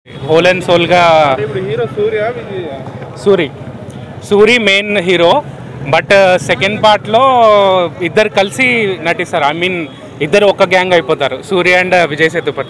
Whole and సోల్గా ఇప్పుడు hero Surya Vijay Suri Suri main hero but second పార్ట్లో ఇద్దరు కలిసి నటిస్తారు ఐ మీన్ ఇద్దరు ఒక గ్యాంగ్ అయిపోతారు సూర్య అండ్ విజయ్ సేతుపతి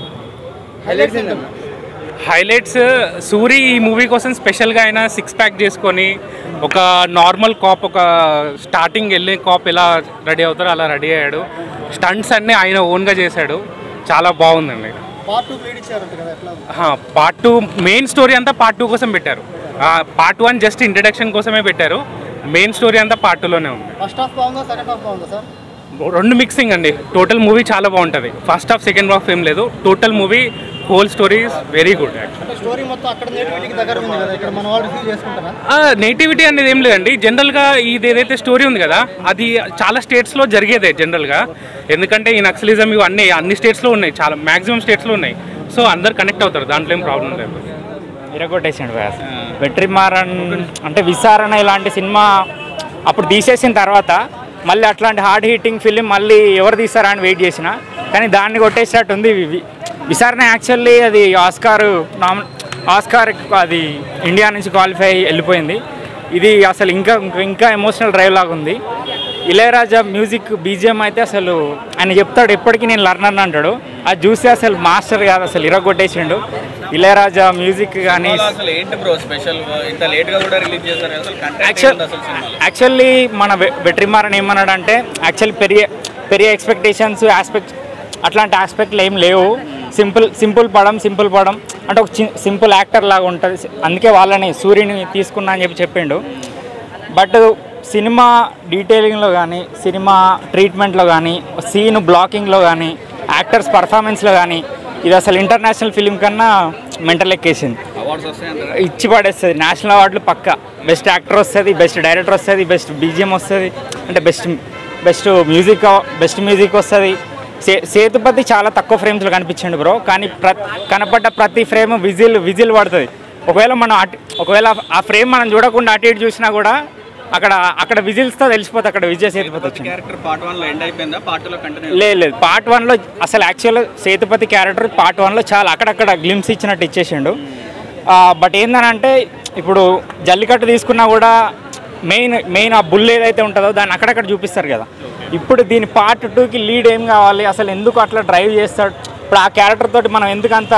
హైలైట్స్ ఏంటన్నా హైలైట్స్ సూరి ఈ మూవీ కోసం స్పెషల్గా ఆయన సిక్స్ ప్యాక్ చేసుకొని ఒక నార్మల్ కాప్ ఒక స్టార్టింగ్ వెళ్ళే కాప్ ఎలా రెడీ అవుతారో అలా రెడీ అయ్యాడు స్టంట్స్ అన్నీ ఆయన ఓన్గా చేశాడు చాలా బాగుందండి పార్ట్ టూ లీడ్ ఇచ్చారంట కదా ఎట్లా ఉంది? పార్ట్ టూ మెయిన్ స్టోరీ అంతా పార్ట్ టూ కోసం పెట్టారు పార్ట్ వన్ జస్ట్ ఇంట్రడక్షన్ కోసమే పెట్టారు మెయిన్ స్టోరీ అంతా పార్ట్ టూలోనే ఉంది ఫస్ట్ హాఫ్ బాగుందా సెకండ్ హాఫ్ బాగుందా సార్ రెండు మిక్సింగ్ అండి టోటల్ మూవీ చాలా బాగుంటుంది ఫస్ట్ హాఫ్ సెకండ్ హాఫ్ ఏం లేదు total movie whole story very good అంటే స్టోరీ మొత్తం అక్కడ నేటివిటీకి దగ్గర ఉంది కదా ఇక్కడ మన వాళ్ళు రిసీవ్ చేసుకుంటారా నెగిటివిటీ అనేది ఏం లేదండి జనరల్గా ఇది ఏదైతే స్టోరీ ఉంది కదా అది చాలా స్టేట్స్లో జరిగేదే జనరల్గా ఎందుకంటే ఈ నక్సలిజం ఇవి అన్ని అన్ని స్టేట్స్లో ఉన్నాయి చాలా మ్యాక్సిమం స్టేట్స్లో ఉన్నాయి సో అందరు కనెక్ట్ అవుతారు దాంట్లో ఏం ప్రాబ్లం లేదు ఇరగొట్టేసాడు వ్యాస్ వెట్రిమారన్ అంటే విచారణ ఇలాంటి సినిమా అప్పుడు తీసేసిన తర్వాత మళ్ళీ అట్లాంటి హార్డ్ హీటింగ్ ఫిలిం మళ్ళీ ఎవరు తీస్తారా అని వెయిట్ చేసిన కానీ దాన్ని కొట్టేసినట్టు ఉంది వి- విచారణ యాక్చువల్లీ అది ఆస్కార్ నామ ఆస్కార్ అది ఇండియా నుంచి క్వాలిఫై అయ్యి వెళ్ళిపోయింది ఇది అసలు ఇంకా ఇంకా ఎమోషనల్ డ్రైవ్ లాగా ఉంది ఇళయరాజా మ్యూజిక్ బీజిఎం అయితే అసలు ఆయన చెప్తాడు ఎప్పటికీ నేను లర్నర్ అంటాడు అది చూస్తే అసలు మాస్టర్ కాదు అసలు ఇరగొట్టేసిండు ఇళయరాజా మ్యూజిక్ కానీ అసలు ఏంటి బ్రో స్పెషల్ ఇంత లేట్ గా కూడా రిలీజ్ చేశారు అసలు కంటెంట్ యాక్చువల్ అసలు సినిమాలో యాక్చువల్లీ మన వె- వెట్రిమారన్ ఏమన్నాడు అంటే యాక్చువల్ పెరిగే పెరిగే ఎక్స్పెక్టేషన్స్ ఆస్పెక్ట్ అట్లాంటి ఆస్పెక్ట్లు ఏం లేవు సింపుల్ సింపుల్ పడం సింపుల్ పడం అంటే ఒక సింపుల్ యాక్టర్ లాగా ఉంటుంది అందుకే వాళ్ళని సూర్యుని తీసుకున్నా అని చెప్పి చెప్పిండు బట్ సినిమా డీటెయిలింగ్లో కానీ సినిమా ట్రీట్మెంట్లో కానీ సీన్ బ్లాకింగ్లో కానీ యాక్టర్స్ పర్ఫార్మెన్స్లో కానీ ఇది అసలు ఇంటర్నేషనల్ ఫిలిం కన్నా మెంటల్ ఎక్కేసింది అవార్డ్స్ వస్తాయి ఇచ్చి పడేస్తుంది నేషనల్ అవార్డులు పక్క బెస్ట్ యాక్టర్ వస్తుంది బెస్ట్ డైరెక్టర్ వస్తుంది బెస్ట్ బీజిఎం వస్తుంది అంటే best best music best music వస్తుంది సే సేతుపతి చాలా తక్కువ ఫ్రేమ్స్లో కనిపించండి బ్రో కానీ ప్ర కనపడ్డ ప్రతి ఫ్రేమ్ విజిల్ విజిల్ పడుతుంది ఒకవేళ మనం అటు ఒకవేళ ఆ ఫ్రేమ్ మనం చూడకుండా అటు ఇటు చూసినా కూడా అక్కడ అక్కడ విజిల్స్తో తెలిసిపోతుంది అక్కడ విజయ్ సేతుపతి వచ్చింది క్యారెక్టర్ పార్ట్ వన్ లో ఎండ్ అయిపోయిందా పార్ట్ టూ లో కంటిన్యూ లేదు లేదు పార్ట్ వన్లో అసలు యాక్చువల్ సేతుపతి క్యారెక్టర్ పార్ట్ వన్లో చాలా అక్కడక్కడ గ్లిమ్స్ ఇచ్చినట్టు ఇచ్చేసిండు బట్ ఏందనంటే ఇప్పుడు జల్లికట్టు తీసుకున్నా కూడా మెయిన్ మెయిన్ ఆ బుల్ ఏదైతే ఉంటుందో దాన్ని అక్కడక్కడ చూపిస్తారు కదా ఇప్పుడు దీని పార్ట్ టూకి లీడ్ ఏం కావాలి అసలు ఎందుకు అట్లా డ్రైవ్ చేస్తాడు ఇప్పుడు ఆ క్యారెక్టర్ తోటి మనం ఎందుకు అంత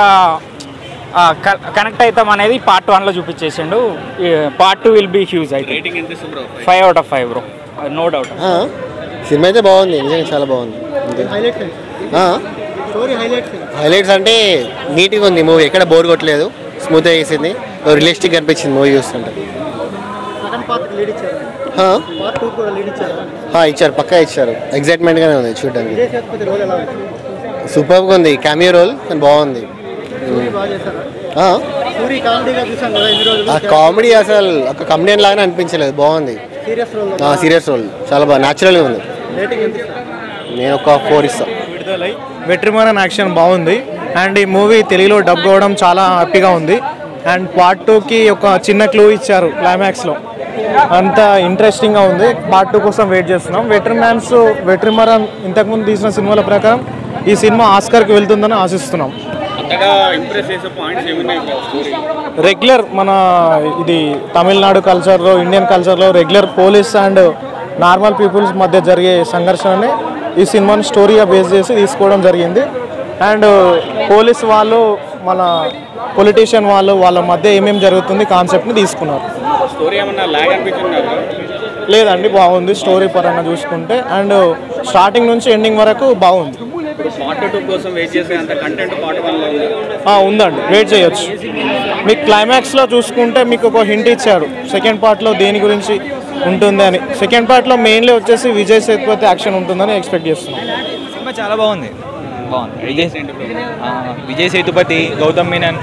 కనెక్ట్ అవుతాం అనేది పార్ట్ వన్లో చూపించేసిండు part two will be huge అయితే రేటింగ్ ఎంత ఇస్తుంది bro five out of five bro no doubt ఆ, సినిమా అయితే బాగుంది నిజంగా చాలా బాగుంది అంతే. హైలైట్స్ ఆ, స్టోరీ హైలైట్స్ హైలైట్స్ అంటే నీట్గా ఉంది మూవీ ఎక్కడ బోర్ కొట్టలేదు స్మూత్గా వేసింది రియలిస్టిక్ అనిపించింది మూవీ చూస్తుంటే సెకండ్ పార్ట్ లీడ్ ఇచ్చారు ఆ, పార్ట్ టూ కూడా లీడ్ ఇచ్చారు ఆ, ఇచ్చారు పక్కా ఇచ్చారు ఎగ్జైట్మెంట్గానే ఉంది చూడడానికి విజయ్ సేతుపతి రోల్ ఎలా ఉంది సూపర్గా ఉంది క్యామియో రోల్ కానీ బాగుంది సూరి బాగా చేశారా ఆ, సూరి కామెడీగా చూసాం కదా ఇన్ని రోజులు ఆ కామెడీ అసలు ఒక కమెడియన్ లాగానే అనిపించలేదు బాగుంది సీరియస్ రోల్ సీరియస్ రోల్ చాలా బాగా న్యాచురల్గా ఉంది రేటింగ్ ఎంత ఇస్తారు నేను ఒక ఫోర్ ఇస్తాను విడుదలై వెట్రిమారన్ యాక్షన్ బాగుంది అండ్ ఈ మూవీ తెలుగులో డబ్ అవ్వడం చాలా హ్యాపీగా ఉంది అండ్ పార్ట్ టూకి ఒక చిన్న క్లూ ఇచ్చారు క్లైమాక్స్లో అంత ఇంట్రెస్టింగ్గా ఉంది పార్ట్ టూ కోసం వెయిట్ చేస్తున్నాం వెట్రిమాన్స్ వెట్రిమారన్ ఇంతకుముందు తీసిన సినిమాల ప్రకారం ఈ సినిమా ఆస్కర్కి వెళ్తుందని ఆశిస్తున్నాం అంతగా ఇంప్రెస్ చేసే పాయింట్స్ ఏమున్నాయి స్టోరీ రెగ్యులర్ మన ఇది తమిళనాడు కల్చర్లో ఇండియన్ కల్చర్లో regular police and normal peoples మధ్య జరిగే సంఘర్షణని ఈ సినిమాని స్టోరీగా బేస్ చేసి తీసుకోవడం జరిగింది అండ్ పోలీస్ వాళ్ళు మన పొలిటీషియన్ వాళ్ళు వాళ్ళ మధ్య ఏమేమి జరుగుతుంది కాన్సెప్ట్ని తీసుకున్నారు స్టోరీ ఏమన్నా లాగ్ అనిపించింది కదా లేదండి బాగుంది స్టోరీ పరంగా చూసుకుంటే అండ్ స్టార్టింగ్ నుంచి ఎండింగ్ వరకు బాగుంది పార్ట్ టూ కోసం వెయిట్ చేసే అంత కంటెంట్ పార్ట్ వన్ లో ఉంది ఆ, ఉందండి వెయిట్ చేయొచ్చు మీకు క్లైమాక్స్లో చూసుకుంటే మీకు ఒక హింట్ ఇచ్చాడు సెకండ్ పార్ట్లో దేని గురించి ఉంటుంది అని సెకండ్ పార్ట్లో మెయిన్లీ వచ్చేసి విజయ్ సేతుపతి యాక్షన్ ఉంటుందని ఎక్స్పెక్ట్ చేస్తున్నాం సినిమా చాలా బాగుంది బాగుంది విజయ్ ఆ, విజయ్ సేతుపతి గౌతమ్ మీనన్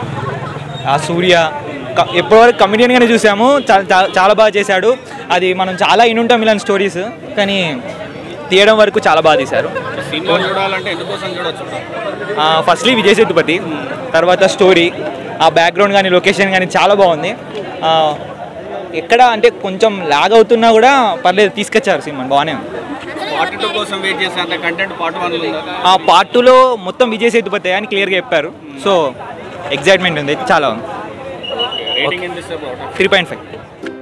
ఆ సూర్య క- ఎప్పటివరకు కమెడియన్గానే చూసాము చాలా చాలా- చాలా బాగా చేశాడు అది మనం చాలా ఇనుంటాం ఇలాంటి స్టోరీస్ కానీ తీయడం వరకు చాలా బాగా తీశారు సినిమా చూడాలంటే ఎందుకోసం చూడొచ్చు ఫస్ట్లీ విజయ్ సేతుపతి తర్వాత స్టోరీ ఆ బ్యాక్గ్రౌండ్ కానీ లొకేషన్ కానీ చాలా బాగుంది ఆ, ఎక్కడ అంటే కొంచెం లాగ్ అవుతున్నా కూడా పర్లేదు తీసుకొచ్చారు సినిమా బాగానే ఉంది పార్ట్ టూ కోసం వెయిట్ చేసే అంత కంటెంట్ పార్ట్ వన్ లో ఉందా ఆ పార్ట్ టూలో మొత్తం విజయ్ సేతుపతి అని క్లియర్గా చెప్పారు సో ఎగ్జైట్మెంట్ ఉంది చాలా ఉంది రేటింగ్ ఎంత ఇస్తారు త్రీ పాయింట్ ఫైవ్